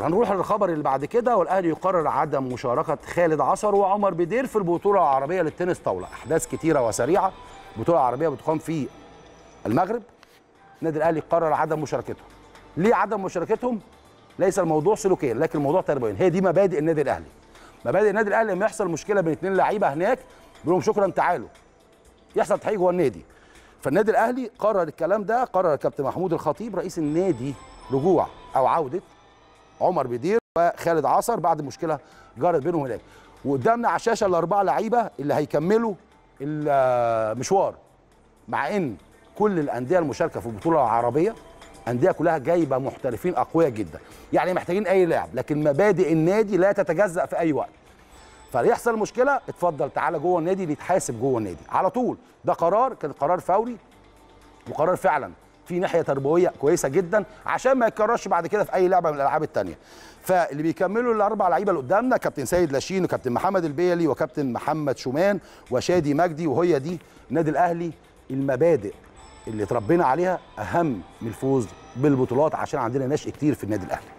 هنروح للخبر اللي بعد كده والاهلي يقرر عدم مشاركه خالد عصر وعمر بدير في البطوله العربيه للتنس طاوله احداث كتيره وسريعه بطوله عربيه بتقام في المغرب النادي الاهلي قرر عدم مشاركتهم ليه عدم مشاركتهم ليس الموضوع سلوكيا لكن الموضوع تربويا هي دي مبادئ النادي الاهلي مبادئ النادي الاهلي لما يحصل مشكله بين اثنين لعيبه هناك بيقول لهم شكرا تعالوا يحصل تحقيق جوه النادي فالنادي الاهلي قرر الكلام ده قرر الكابتن محمود الخطيب رئيس النادي رجوع او عوده عمر بدير وخالد عصر بعد مشكله جرت بينهم هناك وقدامنا على الشاشه الاربعه لعيبه اللي هيكملوا المشوار مع ان كل الانديه المشاركه في البطوله العربيه انديه كلها جايبه محترفين اقوياء جدا يعني محتاجين اي لاعب لكن مبادئ النادي لا تتجزا في اي وقت فيحصل مشكله اتفضل تعالى جوه النادي نتحاسب جوه النادي على طول ده قرار كان قرار فوري وقرار فعلا في ناحيه تربويه كويسه جدا عشان ما يتكررش بعد كده في اي لعبه من الالعاب الثانيه فاللي بيكملوا الاربع لعيبه اللي قدامنا كابتن سيد لاشين وكابتن محمد البيلي وكابتن محمد شومان وشادي مجدي وهي دي النادي الاهلي المبادئ اللي اتربينا عليها اهم من الفوز بالبطولات عشان عندنا نشء كتير في النادي الاهلي